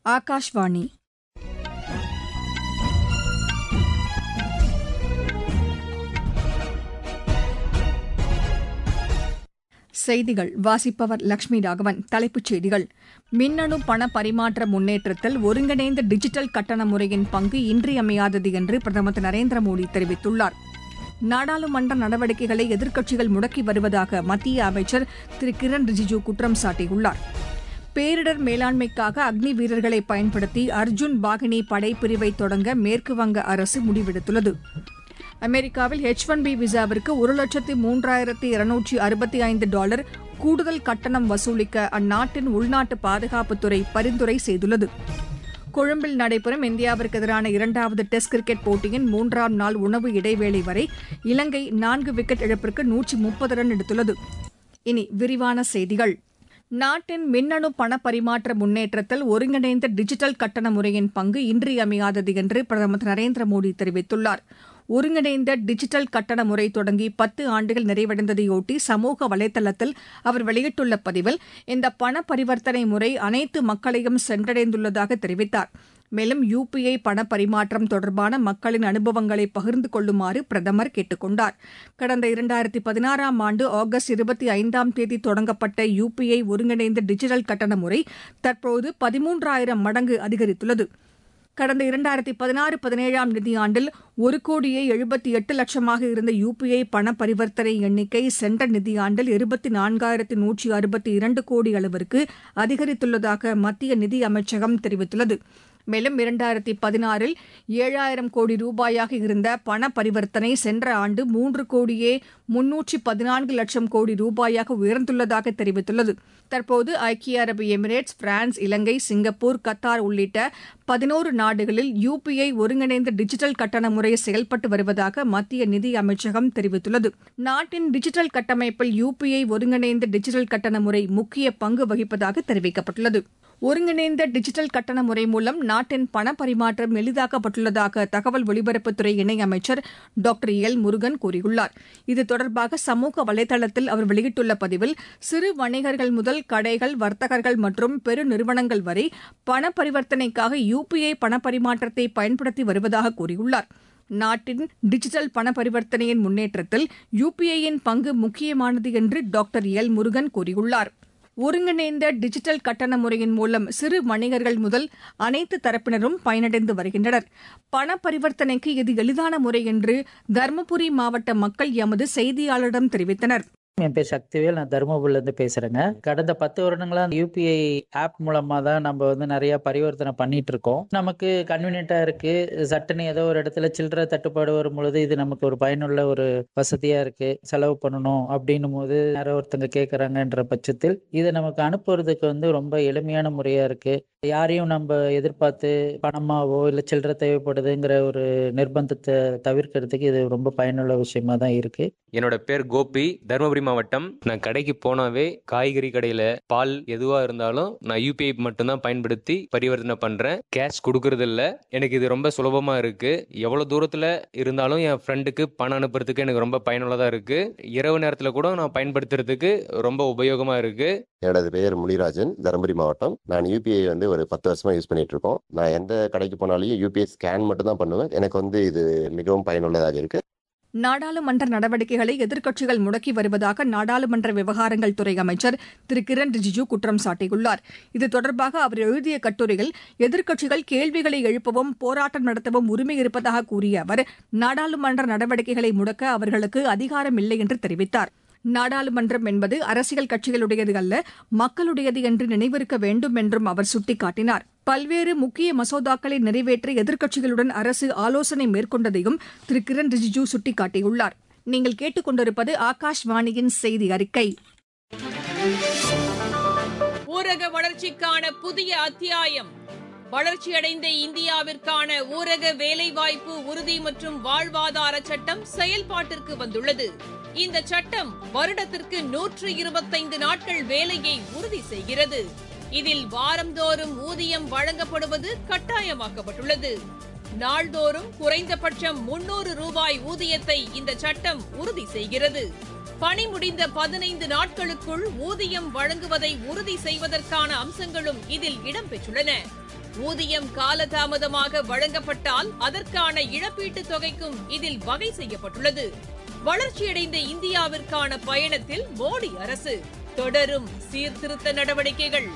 ஆகாஷ்வாணி செய்திகள் வாசிப்பவர் லட்சுமி ராகவன் தலைப்புச் செய்திகள் மின்னணு பண பரிமாற்ற முன்னேற்றத்தில் ஒருங்கிணைந்த டிஜிட்டல் கட்டண முறையின் பங்கு இன்றியமையாதது என்று பிரதமர் திரு நரேந்திர மோடி தெரிவித்துள்ளார் நாடாளுமன்ற நடவடிக்கைகளை எதிர்க்கட்சிகள் முடக்கி வருவதாக மத்திய அமைச்சர் திரு கிரண் ரிஜிஜூ குற்றம் சாட்டியுள்ளார் பேரிடர் மேலாண்மைக்காக அக்னி வீரர்களை பயன்படுத்தி அர்ஜுன் பாகினி படைப்பிரிவை தொடங்க மேற்குவங்க அரசு முடிவெடுத்துள்ளது அமெரிக்காவில் ஹெச் ஒன் பி விசாவிற்கு ஒரு லட்சத்து மூன்றாயிரத்து இருநூற்றி அறுபத்தி ஐந்து டாலர் கூடுதல் கட்டணம் வசூலிக்க அந்நாட்டின் உள்நாட்டு பாதுகாப்புத்துறை பரிந்துரை செய்துள்ளது கொழும்பில் நடைபெறும் இந்தியாவிற்கு எதிரான இரண்டாவது டெஸ்ட் கிரிக்கெட் போட்டியின் மூன்றாம் நாள் உணவு இடைவேளை வரை இலங்கை நான்கு விக்கெட் இழப்பிற்கு நூற்றி முப்பது ரன் எடுத்துள்ளது இனி விரிவான செய்திகள் நாட்டின் மின்னணு பண பரிமாற்ற முன்னேற்றத்தில் ஒருங்கிணைந்த டிஜிட்டல் கட்டண முறையின் பங்கு இன்றியமையாதது என்று பிரதமர் திரு நரேந்திர மோடி தெரிவித்துள்ளார் ஒருங்கிணைந்த டிஜிட்டல் கட்டண முறை தொடங்கி பத்து ஆண்டுகள் நிறைவடைந்ததையொட்டி சமூக வலைதளத்தில் அவர் வெளியிட்டுள்ள பதிவில் இந்த பண பரிவர்த்தனை முறை அனைத்து மக்களையும் சென்றடைந்துள்ளதாக தெரிவித்தார் மேலும் யுபிஐ பண பரிமாற்றம் தொடர்பான மக்களின் அனுபவங்களை பகிர்ந்து கொள்ளுமாறு பிரதமர் கேட்டுக் கொண்டார் கடந்த இரண்டாயிரத்தி பதினாறாம் ஆண்டு ஆகஸ்ட் இருபத்தி ஐந்தாம் தேதி தொடங்கப்பட்ட யுபிஐ ஒருங்கிணைந்த டிஜிட்டல் கட்டண முறை தற்போது பதிமூன்றாயிரம் மடங்கு அதிகரித்துள்ளது கடந்த இரண்டாயிரத்தி பதினாறு பதினேழாம் நிதியாண்டில் ஒரு கோடியே எழுபத்தி எட்டு லட்சமாக இருந்த யுபிஐ பண பரிவர்த்தனை எண்ணிக்கை சென்ற நிதியாண்டில் இருபத்தி நான்காயிரத்து நூற்றி அறுபத்தி இரண்டு கோடி அளவிற்கு அதிகரித்துள்ளதாக மத்திய நிதி அமைச்சகம் தெரிவித்துள்ளது மேலும் இரண்டாயிரத்தி பதினாறில் ஏழாயிரம் கோடி ரூபாயாக இருந்த பண பரிவர்த்தனை சென்ற ஆண்டு மூன்று கோடியே முன்னூற்றி பதினான்கு லட்சம் கோடி ரூபாயாக உயர்ந்துள்ளதாக தெரிவித்துள்ளது தற்போது ஐக்கிய அரபு Emirates France Ilangai Singapore Qatar உள்ளிட்ட பதினோரு நாடுகளில் யுபிஐ ஒருங்கிணைந்த டிஜிட்டல் கட்டண முறை செயல்பட்டு வருவதாக மத்திய நிதி அமைச்சகம் தெரிவித்துள்ளது நாட்டின் டிஜிட்டல் கட்டமைப்பில் யுபிஐ ஒருங்கிணைந்த டிஜிட்டல் கட்டண முறை முக்கிய பங்கு வகிப்பதாக தெரிவிக்கப்பட்டுள்ளது ஒருங்கிணைந்த டிஜிட்டல் கட்டண முறை மூலம் நாட்டின் பண பரிமாற்றம் எளிதாக்கப்பட்டுள்ளதாக தகவல் ஒலிபரப்புத்துறை இணையமைச்சர் டாக்டர் எல் முருகன் கூறியுள்ளார் இது தொடர்பாக சமூக வலைதளத்தில் அவர் வெளியிட்டுள்ள பதிவில் சிறு வணிகர்கள் முதல் கடைகள் வர்த்தகர்கள் மற்றும் பெருநிறுவனங்கள் வரை பண பரிவர்த்தனைக்காக யுபிஐ பண பரிமாற்றத்தை பயன்படுத்தி வருவதாக கூறியுள்ளார் நாட்டின் டிஜிட்டல் பண பரிவர்த்தனையின் முன்னேற்றத்தில் யுபிஐயின் பங்கு முக்கியமானது என்று டாக்டர் எல் முருகன் கூறியுள்ளார் ஒருங்கிணைந்த டிஜிட்டல் கட்டண முறையின் மூலம் சிறு வணிகர்கள் முதல் அனைத்து தரப்பினரும் பயனடைந்து வருகின்றனர் பண பரிவர்த்தனைக்கு இது எளிதான முறை என்று தருமபுரி மாவட்ட மக்கள் எமது செய்தியாளரிடம் தெரிவித்தனர் என் பேர் சக்திவேல் நான் தருமபுரில இருந்து பேசுறேங்க கடந்த பத்து வருடங்களா யூபிஐ ஆப் மூலமா தான் நம்ம வந்து நிறைய பரிவர்த்தனை பண்ணிட்டு இருக்கோம் நமக்கு கன்வீனியன்ட்டா இருக்கு சட்டுன்னு ஏதோ ஒரு இடத்துல சில்லறை தட்டுப்பாடு வரும் பொழுது இது நமக்கு ஒரு பயனுள்ள ஒரு வசதியா இருக்கு செலவு பண்ணணும் அப்படின்னும் போது யாரோ ஒருத்தங்க கேட்கறாங்கன்ற பட்சத்தில் இதை நமக்கு அனுப்புறதுக்கு வந்து ரொம்ப எளிமையான முறையா இருக்கு யாரையும் நம்ம எதிர்பார்த்து பணமாவோ இல்லை சில்லறை தேவைப்படுதுங்கிற ஒரு நிர்பந்தத்தை தவிர்க்கிறதுக்கு இது ரொம்ப பயனுள்ள விஷயமா தான் இருக்கு என்னோட பேர் கோபி தருமபுரி மாவட்டம் நான் கடைக்கு போனாவே காய்கறி கடையில பால் எதுவா இருந்தாலும் நான் யூபிஐ மட்டும்தான் பயன்படுத்தி பரிவர்த்தனை பண்றேன் கேஷ் கொடுக்கறது இல்ல எனக்கு இது ரொம்ப சுலபமா இருக்கு எவ்வளவு தூரத்துல இருந்தாலும் என் ஃப்ரெண்டுக்கு பணம் அனுப்புறதுக்கு எனக்கு ரொம்ப பயனுள்ளதா இருக்கு இரவு நேரத்துல கூட நான் பயன்படுத்துறதுக்கு ரொம்ப உபயோகமா இருக்கு என்னோட பேர் முனிராஜன் தருமபுரி மாவட்டம் நான் யூபிஐ வந்து ஒரு பத்து வருஷமா யூஸ் பண்ணிட்டு இருக்கோம் நான் எந்த கடைக்கு போனாலும் யூபிஐ ஸ்கேன் மட்டும் தான் பண்ணுவேன் எனக்கு வந்து இது மிகவும் பயனுள்ளதாக இருக்கு நாடாளுமன்ற நடவடிக்கைகளை எதிர்க்கட்சிகள் முடக்கி வருவதாக நாடாளுமன்ற விவகாரங்கள் துறை அமைச்சர் திரு கிரண் ரிஜிஜூ குற்றம் சாட்டியுள்ளார் இது தொடர்பாக அவர் எழுதிய கட்டுரையில் எதிர்க்கட்சிகள் கேள்விகளை எழுப்பவும் போராட்டம் நடத்தவும் உரிமை இருப்பதாக கூறிய அவர் நாடாளுமன்ற நடவடிக்கைகளை முடக்க அவர்களுக்கு அதிகாரம் இல்லை என்று தெரிவித்தார் நாடாளுமன்றம் என்பது அரசியல் கட்சிகளுடையது அல்ல மக்களுடையது என்று நினைவிருக்க வேண்டும் என்றும் அவர் சுட்டிக்காட்டினார் பல்வேறு முக்கிய மசோதாக்களை நிறைவேற்ற எதிர்க்கட்சிகளுடன் அரசு ஆலோசனை மேற்கொண்டதையும் திரு கிரண் ரிஜிஜூ சுட்டிக்காட்டியுள்ளார் நீங்கள் கேட்டுக்கொண்டிருப்பது ஆகாஷ்வாணியின் செய்தி அறிக்கை ஊரக வளர்ச்சிக்கான புதிய அத்தியாயம் வளர்ச்சியடைந்த இந்தியாவிற்கான ஊரக வேலைவாய்ப்பு உறுதி மற்றும் வாழ்வாதார சட்டம் செயல்பாட்டிற்கு வந்துள்ளது இந்த சட்டம் வருடத்திற்கு நூற்று இருபத்தைந்து நாட்கள் வேலையை உறுதி செய்கிறது இதில் வாரந்தோறும் ஊதியம் வழங்கப்படுவது கட்டாயமாக்கப்பட்டுள்ளது நாள்தோறும் குறைந்தபட்சம் முன்னூறு ரூபாய் ஊதியத்தை இந்த சட்டம் உறுதி செய்கிறது பணி முடிந்த பதினைந்து நாட்களுக்குள் ஊதியம் வழங்குவதை உறுதி செய்வதற்கான அம்சங்களும் இதில் இடம்பெற்றுள்ளன ஊதியம் காலதாமதமாக வழங்கப்பட்டால் அதற்கான இழப்பீட்டுத் தொகைக்கும் இதில் வகை செய்யப்பட்டுள்ளது வளர்ச்சியடைந்த இந்தியாவிற்கான பயணத்தில் மோடி அரசு தொடரும் சீர்திருத்த நடவடிக்கைகள்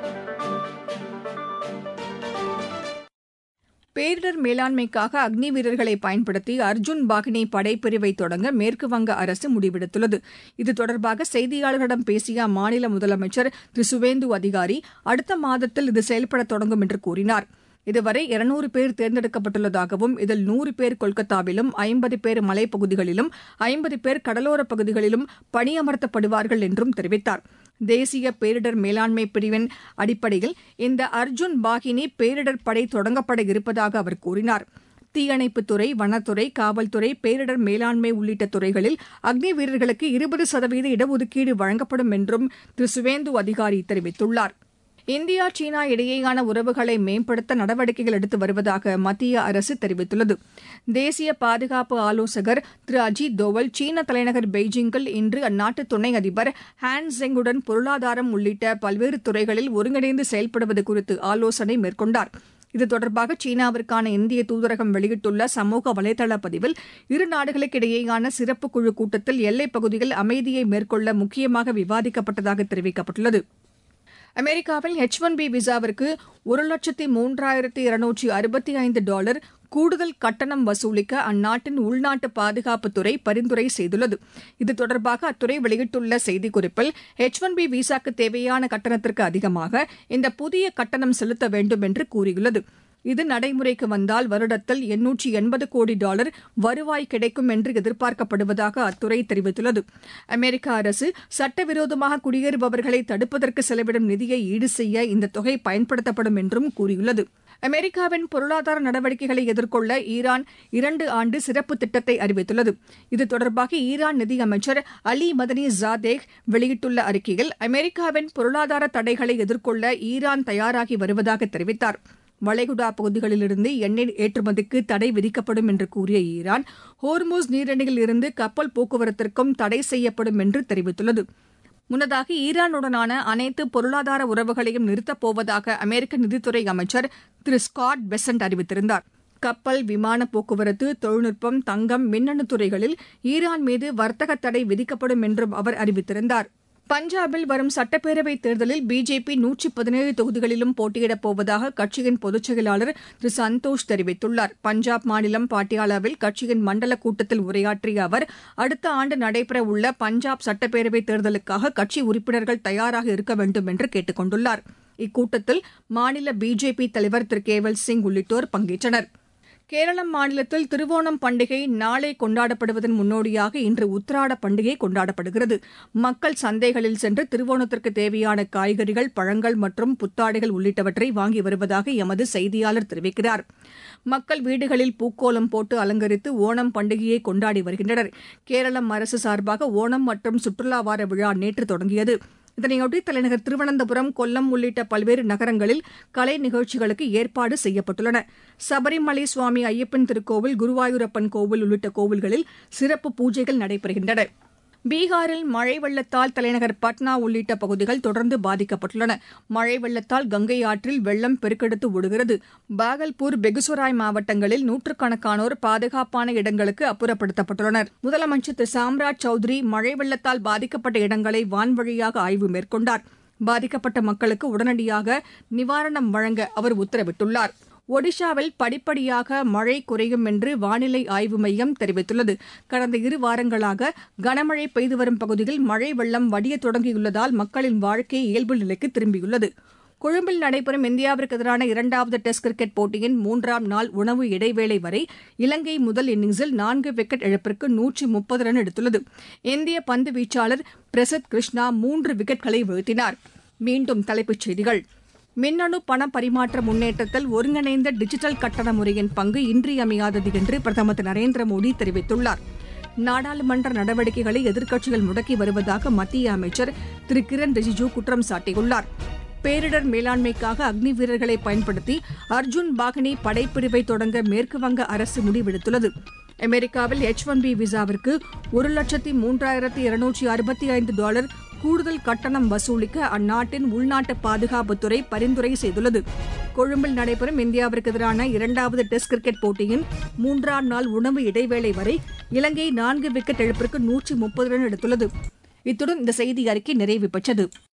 பேரிடர் மேலாண்மைக்காக அக்னி வீரர்களை பயன்படுத்தி அர்ஜுன் பாகினி படைப்பிரிவை தொடங்க மேற்கு வங்க அரசு முடிவெடுத்துள்ளது இது தொடர்பாக செய்தியாளர்களிடம் பேசிய அம்மாநில முதலமைச்சர் திரு சுவேந்து அதிகாரி அடுத்த மாதத்தில் இது செயல்பட தொடங்கும் என்று கூறினார் இதுவரை இருநூறு பேர் தேர்ந்தெடுக்கப்பட்டுள்ளதாகவும் இதில் நூறு பேர் கொல்கத்தாவிலும் ஐம்பது பேர் மலைப்பகுதிகளிலும் ஐம்பது பேர் கடலோரப் பகுதிகளிலும் பணியமர்த்தப்படுவார்கள் என்றும் தெரிவித்தார் தேசிய பேரிடர் மேலாண்மை பிரிவின் அடிப்படையில் இந்த அர்ஜுன் பாகினி பேரிடர் படை தொடங்கப்பட இருப்பதாக அவர் கூறினார் தீயணைப்புத்துறை வனத்துறை காவல்துறை பேரிடர் மேலாண்மை உள்ளிட்ட துறைகளில் அக்னி வீரர்களுக்கு இருபது சதவீத இடஒதுக்கீடு வழங்கப்படும் என்றும் திரு சுவேந்து அதிகாரி தெரிவித்துள்ளார் இந்தியா சீனா இடையேயான உறவுகளை மேம்படுத்த நடவடிக்கைகள் எடுத்து வருவதாக மத்திய அரசு தெரிவித்துள்ளது தேசிய பாதுகாப்பு ஆலோசகர் திரு அஜித் தோவல் சீன தலைநகர் பெய்ஜிங்கில் இன்று அந்நாட்டு துணை அதிபர் ஹான் ஜெங்குடன் பொருளாதாரம் உள்ளிட்ட பல்வேறு துறைகளில் ஒருங்கிணைந்து செயல்படுவது குறித்து ஆலோசனை மேற்கொண்டார் இது தொடர்பாக சீனாவிற்கான இந்திய தூதரகம் வெளியிட்டுள்ள சமூக வலைதள பதிவில் இரு நாடுகளுக்கு இடையேயான சிறப்பு குழு கூட்டத்தில் எல்லைப் பகுதியில் அமைதியை மேற்கொள்ள முக்கியமாக விவாதிக்கப்பட்டதாக தெரிவிக்கப்பட்டுள்ளது அமெரிக்காவில் எச் ஒன் பி விசாவிற்கு ஒரு லட்சத்தி மூன்றாயிரத்தி இருநூற்றி அறுபத்தி ஐந்து டாலர் கூடுதல் கட்டணம் வசூலிக்க அந்நாட்டின் உள்நாட்டு பாதுகாப்புத்துறை பரிந்துரை செய்துள்ளது இது தொடர்பாக அத்துறை வெளியிட்டுள்ள செய்திக்குறிப்பில் எச் ஒன் பி விசாக்கு தேவையான கட்டணத்திற்கு அதிகமாக இந்த புதிய கட்டணம் செலுத்த வேண்டும் என்று கூறியுள்ளது இது நடைமுறைக்கு வந்தால் வருடத்தில் எண்ணூற்றி எண்பது கோடி டாலர் வருவாய் கிடைக்கும் என்று எதிர்பார்க்கப்படுவதாக அத்துறை தெரிவித்துள்ளது அமெரிக்க அரசு சட்டவிரோதமாக குடியேறுபவர்களை தடுப்பதற்கு செலவிடும் நிதியை ஈடு செய்ய இந்த தொகை பயன்படுத்தப்படும் என்றும் கூறியுள்ளது அமெரிக்காவின் பொருளாதார நடவடிக்கைகளை எதிர்கொள்ள ஈரான் இரண்டு ஆண்டு சிறப்பு திட்டத்தை அறிவித்துள்ளது இது தொடர்பாக ஈரான் நிதியமைச்சர் அலி மதனி ஜாதேக் வெளியிட்டுள்ள அறிக்கையில் அமெரிக்காவின் பொருளாதார தடைகளை எதிர்கொள்ள ஈரான் தயாராகி வருவதாக தெரிவித்தார் வளைகுடா பகுதிகளிலிருந்து எண்ணெய் ஏற்றுமதிக்கு தடை விதிக்கப்படும் என்று கூறிய ஈரான் ஹோர்மூஸ் நீரிணையில் இருந்து கப்பல் போக்குவரத்திற்கும் தடை செய்யப்படும் என்று தெரிவித்துள்ளது முன்னதாக ஈரானுடனான அனைத்து பொருளாதார உறவுகளையும் நிறுத்தப் போவதாக அமெரிக்க நிதித்துறை அமைச்சர் திரு ஸ்காட் பெசன்ட் அறிவித்திருந்தார் கப்பல் விமான போக்குவரத்து தொழில்நுட்பம் தங்கம் மின்னணு துறைகளில் ஈரான் மீது வர்த்தக தடை விதிக்கப்படும் என்றும் அவர் அறிவித்திருந்தார் பஞ்சாபில் வரும் சட்டப்பேரவைத் தேர்தலில் பிஜேபி நூற்றி பதினேழு தொகுதிகளிலும் போட்டியிடப் போவதாக கட்சியின் பொதுச் செயலாளர் திரு சந்தோஷ் தெரிவித்துள்ளார் பஞ்சாப் மாநிலம் பாட்டியாலாவில் கட்சியின் மண்டல கூட்டத்தில் உரையாற்றிய அவர் அடுத்த ஆண்டு நடைபெறவுள்ள பஞ்சாப் சட்டப்பேரவைத் தேர்தலுக்காக கட்சி உறுப்பினர்கள் தயாராக இருக்க வேண்டும் என்று கேட்டுக் கொண்டுள்ளார் இக்கூட்டத்தில் மாநில பிஜேபி தலைவர் திரு கேவல் சிங் உள்ளிட்டோர் பங்கேற்றனர் கேரளம் மாநிலத்தில் திருவோணம் பண்டிகை நாளை கொண்டாடப்படுவதன் முன்னோடியாக இன்று உத்திராட பண்டிகை கொண்டாடப்படுகிறது மக்கள் சந்தைகளில் சென்று திருவோணத்திற்கு தேவையான காய்கறிகள் பழங்கள் மற்றும் புத்தாடைகள் உள்ளிட்டவற்றை வாங்கி வருவதாக எமது செய்தியாளர் தெரிவிக்கிறார் மக்கள் வீடுகளில் பூக்கோலம் போட்டு அலங்கரித்து ஓணம் பண்டிகையை கொண்டாடி வருகின்றனர் கேரளம் அரசு சார்பாக ஓணம் மற்றும் சுற்றுலா வார விழா நேற்று தொடங்கியது இதனையொட்டி தலைநகர் திருவனந்தபுரம் கொல்லம் உள்ளிட்ட பல்வேறு நகரங்களில் கலை நிகழ்ச்சிகளுக்கு ஏற்பாடு செய்யப்பட்டுள்ளன சபரிமலை சுவாமி ஐயப்பன் திருக்கோவில் குருவாயூரப்பன் கோவில் உள்ளிட்ட கோவில்களில் சிறப்பு பூஜைகள் நடைபெறுகின்றன பீகாரில் மழை வெள்ளத்தால் தலைநகர் பட்னா உள்ளிட்ட பகுதிகள் தொடர்ந்து பாதிக்கப்பட்டுள்ளன மழை வெள்ளத்தால் கங்கை ஆற்றில் வெள்ளம் பெருக்கெடுத்து ஓடுகிறது பாகல்பூர் பெகுசராய் மாவட்டங்களில் நூற்றுக்கணக்கானோர் பாதுகாப்பான இடங்களுக்கு அப்புறப்படுத்தப்பட்டுள்ளனர் முதலமைச்சர் திரு சாம்ராஜ் சௌத்ரி மழை வெள்ளத்தால் பாதிக்கப்பட்ட இடங்களை வான்வழியாக ஆய்வு மேற்கொண்டார் பாதிக்கப்பட்ட மக்களுக்கு உடனடியாக நிவாரணம் வழங்க அவர் உத்தரவிட்டுள்ளார் ஒடிஷாவில் படிப்படியாக மழை குறையும் என்று வானிலை ஆய்வு மையம் தெரிவித்துள்ளது கடந்த இரு வாரங்களாக கனமழை பெய்து வரும் பகுதியில் மழை வெள்ளம் வடிய தொடங்கியுள்ளதால் மக்களின் வாழ்க்கை இயல்பு நிலைக்கு திரும்பியுள்ளது கொழும்பில் நடைபெறும் இந்தியாவிற்கு எதிரான இரண்டாவது டெஸ்ட் கிரிக்கெட் போட்டியின் மூன்றாம் நாள் உணவு இடைவேளை வரை இலங்கை முதல் இன்னிங்ஸில் நான்கு விக்கெட் இழப்பிற்கு நூற்றி முப்பது ரன் எடுத்துள்ளது இந்திய பந்து வீச்சாளர் பிரசத் கிருஷ்ணா மூன்று விக்கெட்களை வீழ்த்தினார் மீண்டும் தலைப்புச் செய்திகள் மின்னணு பண பரிமாற்ற முன்னேற்றத்தில் ஒருங்கிணைந்த டிஜிட்டல் கட்டண முறையின் பங்கு இன்றியமையாதது என்று பிரதமர் திரு நரேந்திர மோடி தெரிவித்துள்ளார் நாடாளுமன்ற நடவடிக்கைகளை எதிர்க்கட்சிகள் முடக்கி வருவதாக மத்திய அமைச்சர் திரு கிரண் ரிஜிஜூ குற்றம் சாட்டியுள்ளார் பேரிடர் மேலாண்மைக்காக அக்னி வீரர்களை பயன்படுத்தி அர்ஜுன் பாகனி படைப்பிரிவை தொடங்க மேற்குவங்க அரசு முடிவெடுத்துள்ளது அமெரிக்காவில் எச் ஒன் பி விசாவிற்கு ஒரு லட்சத்தி மூன்றாயிரத்தி இருநூற்றி அறுபத்தி ஐந்து டாலர் கூடுதல் கட்டணம் வசூலிக்க அந்நாட்டின் உள்நாட்டு பாதுகாப்புத்துறை பரிந்துரை செய்துள்ளது கொழும்பில் நடைபெறும் இந்தியாவிற்கு எதிரான இரண்டாவது டெஸ்ட் கிரிக்கெட் போட்டியின் மூன்றாம் நாள் உணவு இடைவேளை வரை இலங்கை நான்கு விக்கெட் இழப்பிற்கு நூற்றி முப்பது ரன் எடுத்துள்ளது இத்துடன் இந்த செய்தி அறிக்கை நிறைவு பெற்றது